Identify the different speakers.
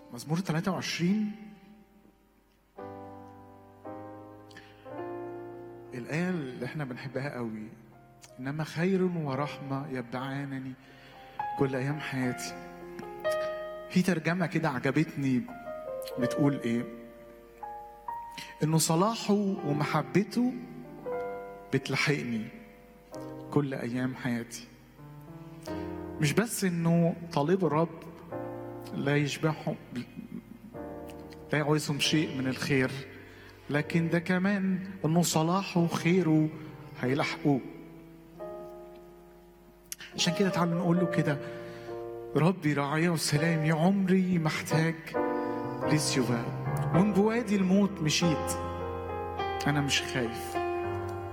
Speaker 1: مزمور 23 الآية اللي احنا بنحبها قوي إنما خير ورحمة يتبعانني كل أيام حياتي في ترجمة كده عجبتني بتقول إيه إنه صلاحه ومحبته بتلحقني كل أيام حياتي مش بس إنه طالب الرب لا يشبعهم لا يعوزهم شيء من الخير لكن ده كمان انه صلاحه وخيره هيلحقوه عشان كده تعالوا نقول له كده ربي راعية وسلامي عمري محتاج للسواء ومن بوادي الموت مشيت انا مش خايف